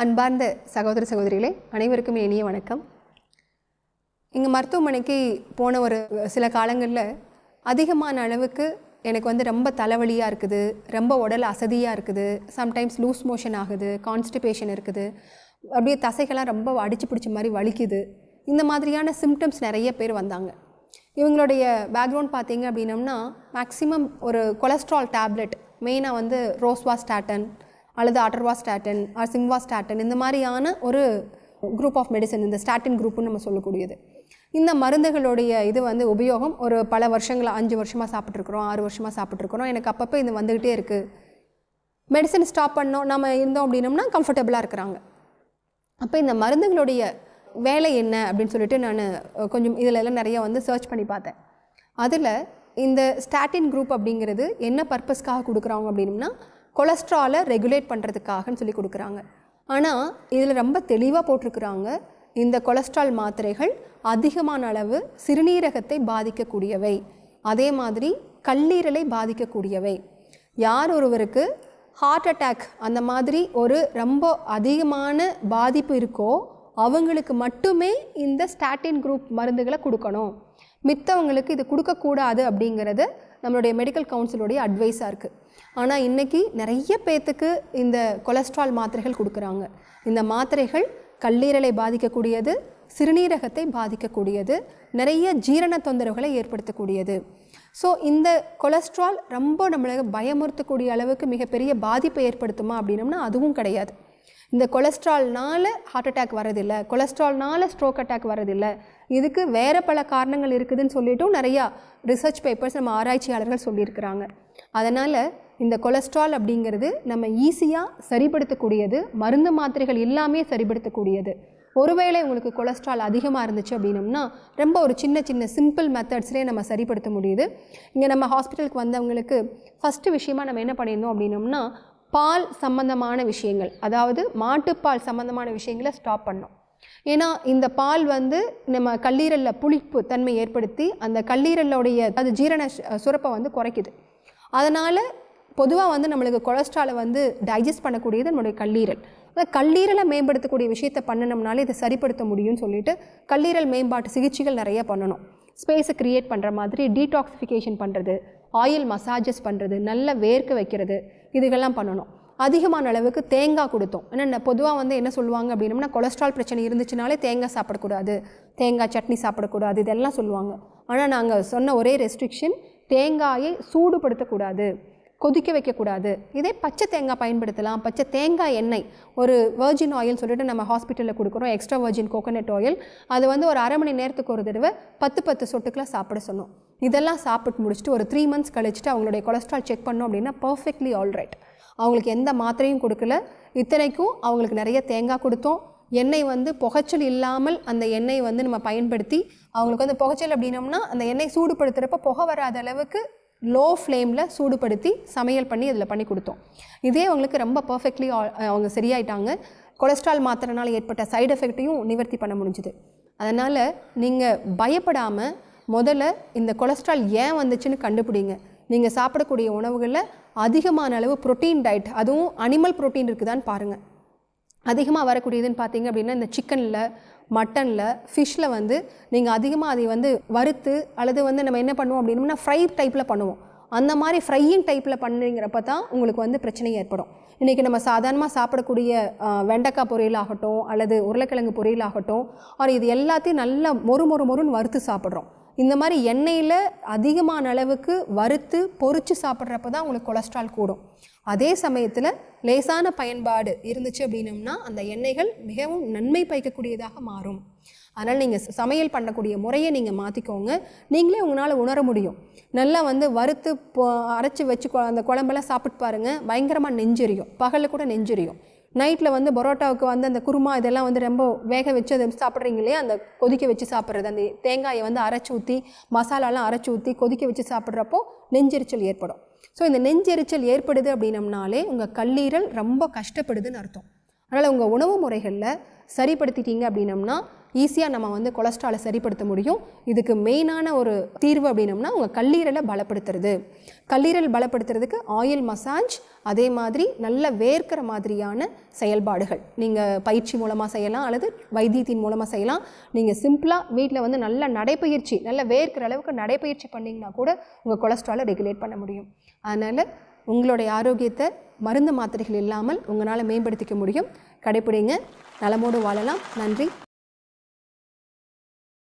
அன்பார்ந்த சகோதர சகோதரிகளே அனைவருக்கும் இனிய வணக்கம் இங்கே மருத்துவமனைக்கு போன ஒரு சில காலங்களில் அதிகமான அளவுக்கு எனக்கு வந்து ரொம்ப தலைவலியாக இருக்குது ரொம்ப உடல் அசதியாக இருக்குது சம்டைம்ஸ் லூஸ் மோஷன் ஆகுது கான்ஸ்டிபேஷன் இருக்குது அப்படியே தசைகள்லாம் ரொம்ப அடிச்சு பிடிச்ச மாதிரி வலிக்குது இந்த மாதிரியான சிம்டம்ஸ் நிறைய பேர் வந்தாங்க இவங்களுடைய பேக்ரவுண்ட் பார்த்தீங்க அப்படின்னம்னா மேக்ஸிமம் ஒரு கொலஸ்ட்ரால் டேப்லெட் மெயினாக வந்து ரோஸ்வாஸ்டாட்டன் அல்லது அட்டர்வாஸ்டாட்டன் ஆர் சிம்வாஸ்டாட்டன் இந்த மாதிரியான ஒரு குரூப் ஆஃப் மெடிசன் இந்த ஸ்டாட்டின் குரூப்னு நம்ம சொல்லக்கூடியது இந்த மருந்துகளுடைய இது வந்து உபயோகம் ஒரு பல வருஷங்கள் அஞ்சு வருஷமாக சாப்பிட்ருக்குறோம் ஆறு வருஷமாக சாப்பிட்ருக்குறோம் எனக்கு அப்பப்போ இது வந்துக்கிட்டே இருக்குது மெடிசன் ஸ்டாப் பண்ணோம் நம்ம இருந்தோம் அப்படின்னம்னா கம்ஃபர்டபுளாக இருக்கிறாங்க அப்போ இந்த மருந்துகளுடைய வேலை என்ன அப்படின்னு சொல்லிட்டு நான் கொஞ்சம் இதில் எல்லாம் நிறைய வந்து சர்ச் பண்ணி பார்த்தேன் அதில் இந்த ஸ்டாட்டின் குரூப் அப்படிங்கிறது என்ன பர்பஸ்க்காக கொடுக்குறாங்க அப்படின்னா கொலஸ்ட்ராலை ரெகுலேட் பண்ணுறதுக்காகன்னு சொல்லி கொடுக்குறாங்க ஆனால் இதில் ரொம்ப தெளிவாக போட்டிருக்கிறாங்க இந்த கொலஸ்ட்ரால் மாத்திரைகள் அதிகமான அளவு சிறுநீரகத்தை பாதிக்கக்கூடியவை அதே மாதிரி கல்லீரலை பாதிக்கக்கூடியவை யார் ஒருவருக்கு ஹார்ட் அட்டாக் அந்த மாதிரி ஒரு ரொம்ப அதிகமான பாதிப்பு இருக்கோ அவங்களுக்கு மட்டுமே இந்த ஸ்டாட்டின் குரூப் மருந்துகளை கொடுக்கணும் மித்தவங்களுக்கு இது கொடுக்கக்கூடாது அப்படிங்கிறது நம்மளுடைய மெடிக்கல் கவுன்சிலுடைய அட்வைஸாக இருக்குது ஆனால் இன்றைக்கி நிறைய பேர்த்துக்கு இந்த கொலஸ்ட்ரால் மாத்திரைகள் கொடுக்குறாங்க இந்த மாத்திரைகள் கல்லீரலை பாதிக்கக்கூடியது சிறுநீரகத்தை பாதிக்கக்கூடியது நிறைய ஜீரண தொந்தரவுகளை ஏற்படுத்தக்கூடியது ஸோ இந்த கொலஸ்ட்ரால் ரொம்ப நம்மளை பயமுறுத்தக்கூடிய அளவுக்கு மிகப்பெரிய பாதிப்பை ஏற்படுத்துமா அப்படின்னம்னா அதுவும் கிடையாது இந்த கொலஸ்ட்ரால்னால ஹார்ட் அட்டாக் வரதில்லை கொலஸ்ட்ரால்னால ஸ்ட்ரோக் அட்டாக் வரதில்லை இதுக்கு வேறு பல காரணங்கள் இருக்குதுன்னு சொல்லிட்டும் நிறையா ரிசர்ச் பேப்பர்ஸ் நம்ம ஆராய்ச்சியாளர்கள் சொல்லியிருக்கிறாங்க அதனால் இந்த கொலஸ்ட்ரால் அப்படிங்கிறது நம்ம ஈஸியாக சரிப்படுத்தக்கூடியது மருந்து மாத்திரைகள் எல்லாமே சரிப்படுத்தக்கூடியது ஒருவேளை உங்களுக்கு கொலஸ்ட்ரால் அதிகமாக இருந்துச்சு அப்படின்னம்னா ரொம்ப ஒரு சின்ன சின்ன சிம்பிள் மெத்தட்ஸ்லேயே நம்ம சரிப்படுத்த முடியுது இங்கே நம்ம ஹாஸ்பிட்டலுக்கு வந்தவங்களுக்கு ஃபஸ்ட்டு விஷயமா நம்ம என்ன பண்ணியிருந்தோம் அப்படின்னம்னா பால் சம்பந்தமான விஷயங்கள் அதாவது மாட்டுப்பால் சம்பந்தமான விஷயங்களை ஸ்டாப் பண்ணோம் ஏன்னா இந்த பால் வந்து நம்ம கல்லீரலில் புளிப்பு தன்மை ஏற்படுத்தி அந்த கல்லீரலோடைய அது ஜீரண சுரப்பை வந்து குறைக்குது அதனால் பொதுவாக வந்து நம்மளுக்கு கொலஸ்ட்ராலை வந்து டைஜஸ்ட் பண்ணக்கூடியது நம்மளுடைய கல்லீரல் அந்த கல்லீரலை மேம்படுத்தக்கூடிய விஷயத்தை பண்ணினோம்னாலே இதை சரிப்படுத்த முடியும்னு சொல்லிட்டு கல்லீரல் மேம்பாட்டு சிகிச்சைகள் நிறைய பண்ணணும் ஸ்பேஸை க்ரியேட் பண்ணுற மாதிரி டீடாக்சிஃபிகேஷன் பண்ணுறது ஆயில் மசாஜஸ் பண்ணுறது நல்ல வேர்க்க வைக்கிறது இதுகெல்லாம் பண்ணணும் அதிகமான அளவுக்கு தேங்காய் கொடுத்தோம் ஏன்னா பொதுவாக வந்து என்ன சொல்லுவாங்க அப்படின்னம்னா கொலஸ்ட்ரால் பிரச்சனை இருந்துச்சுனாலே தேங்காய் சாப்பிடக்கூடாது தேங்காய் சட்னி சாப்பிடக்கூடாது இதெல்லாம் சொல்லுவாங்க ஆனால் நாங்கள் சொன்ன ஒரே ரெஸ்ட்ரிக்ஷன் தேங்காயை சூடுபடுத்தக்கூடாது கொதிக்க வைக்கக்கூடாது இதே பச்சை தேங்காய் பயன்படுத்தலாம் பச்சை தேங்காய் எண்ணெய் ஒரு வர்ஜின் ஆயில் சொல்லிட்டு நம்ம ஹாஸ்பிட்டலில் கொடுக்குறோம் எக்ஸ்ட்ரா வர்ஜின் கோகோனட் ஆயில் அது வந்து ஒரு அரை மணி நேரத்துக்கு ஒரு தடவை பத்து பத்து சொட்டுக்கெலாம் சாப்பிட சொன்னோம் இதெல்லாம் சாப்பிட்டு முடிச்சுட்டு ஒரு த்ரீ மந்த்ஸ் கழிச்சுட்டு அவங்களுடைய கொலஸ்ட்ரால் செக் பண்ணோம் அப்படின்னா பர்ஃபெக்ட்லி ஆல்ரைட் அவங்களுக்கு எந்த மாத்திரையும் கொடுக்கல இத்தனைக்கும் அவங்களுக்கு நிறைய தேங்காய் கொடுத்தோம் எண்ணெய் வந்து புகைச்சல் இல்லாமல் அந்த எண்ணெய் வந்து நம்ம பயன்படுத்தி அவங்களுக்கு வந்து புகைச்சல் அப்படின்னோம்னா அந்த எண்ணெய் சூடுபடுத்துகிறப்ப புகை வராத அளவுக்கு லோ ஃப்ளேமில் சூடுபடுத்தி சமையல் பண்ணி அதில் பண்ணி கொடுத்தோம் இதே அவங்களுக்கு ரொம்ப பர்ஃபெக்ட்லி அவங்க சரியாயிட்டாங்க கொலஸ்ட்ரால் மாத்திரனால ஏற்பட்ட சைடு எஃபெக்ட்டையும் நிவர்த்தி பண்ண முடிஞ்சுது அதனால் நீங்கள் பயப்படாமல் முதல்ல இந்த கொலஸ்ட்ரால் ஏன் வந்துச்சுன்னு கண்டுபிடிங்க நீங்கள் சாப்பிடக்கூடிய உணவுகளில் அதிகமான அளவு ப்ரோட்டீன் டயட் அதுவும் அனிமல் ப்ரோட்டீன் இருக்குதான்னு பாருங்கள் அதிகமாக வரக்கூடியதுன்னு பார்த்தீங்க அப்படின்னா இந்த சிக்கனில் மட்டனில் ஃபிஷ்ஷில் வந்து நீங்கள் அதிகமாக அதை வந்து வறுத்து அல்லது வந்து நம்ம என்ன பண்ணுவோம் அப்படின்னா ஃப்ரை டைப்பில் பண்ணுவோம் அந்த மாதிரி ஃப்ரையிங் டைப்பில் பண்ணுறீங்கிறப்ப தான் உங்களுக்கு வந்து பிரச்சனை ஏற்படும் இன்றைக்கி நம்ம சாதாரணமாக சாப்பிடக்கூடிய வெண்டைக்காய் பொரியல் ஆகட்டும் அல்லது உருளைக்கிழங்கு பொரியல் ஆகட்டும் ஆர் இது எல்லாத்தையும் நல்லா மொறு மொறு மொறுன்னு வறுத்து சாப்பிட்றோம் இந்த மாதிரி எண்ணெயில் அதிகமான அளவுக்கு வறுத்து பொறிச்சு சாப்பிட்றப்ப தான் உங்களுக்கு கொலஸ்ட்ரால் கூடும் அதே சமயத்தில் லேசான பயன்பாடு இருந்துச்சு அப்படின்னம்னா அந்த எண்ணெய்கள் மிகவும் நன்மை பயக்கக்கூடியதாக மாறும் அதனால் நீங்கள் சமையல் பண்ணக்கூடிய முறையை நீங்கள் மாற்றிக்கோங்க நீங்களே உங்களால் உணர முடியும் நல்லா வந்து வறுத்து அரைச்சி வச்சு அந்த குழம்பெல்லாம் சாப்பிட்டு பாருங்கள் பயங்கரமாக நெஞ்செரியும் பகலில் கூட நெஞ்செரியும் நைட்டில் வந்து பரோட்டாவுக்கு வந்து அந்த குருமா இதெல்லாம் வந்து ரொம்ப வேக வச்சு அதை சாப்பிட்றீங்க இல்லையா அந்த கொதிக்க வச்சு சாப்பிட்றது அந்த தேங்காயை வந்து அரைச்சி ஊற்றி மசாலாலாம் அரைச்சி ஊற்றி கொதிக்க வச்சு சாப்பிட்றப்போ நெஞ்செரிச்சல் ஏற்படும் ஸோ இந்த நெஞ்செரிச்சல் ஏற்படுது அப்படின்னம்னாலே உங்கள் கல்லீரல் ரொம்ப கஷ்டப்படுதுன்னு அர்த்தம் அதனால் உங்கள் உணவு முறைகளில் சரிப்படுத்திட்டீங்க அப்படின்னம்னா ஈஸியாக நம்ம வந்து கொலஸ்ட்ராலை சரிப்படுத்த முடியும் இதுக்கு மெயினான ஒரு தீர்வு அப்படின்னம்னா உங்கள் கல்லீரலை பலப்படுத்துறது கல்லீரல் பலப்படுத்துறதுக்கு ஆயில் மசாஜ் அதே மாதிரி நல்ல வேர்க்கிற மாதிரியான செயல்பாடுகள் நீங்கள் பயிற்சி மூலமாக செய்யலாம் அல்லது வைத்தியத்தின் மூலமாக செய்யலாம் நீங்கள் சிம்பிளாக வீட்டில் வந்து நல்ல நடைப்பயிற்சி நல்ல வேர்க்கிற அளவுக்கு நடைப்பயிற்சி பண்ணிங்கன்னா கூட உங்கள் கொலஸ்ட்ராலை ரெகுலேட் பண்ண முடியும் அதனால் உங்களுடைய ஆரோக்கியத்தை மருந்து மாத்திரைகள் இல்லாமல் உங்களால் மேம்படுத்திக்க முடியும் கடைப்பிடிங்க நலமோடு வாழலாம் நன்றி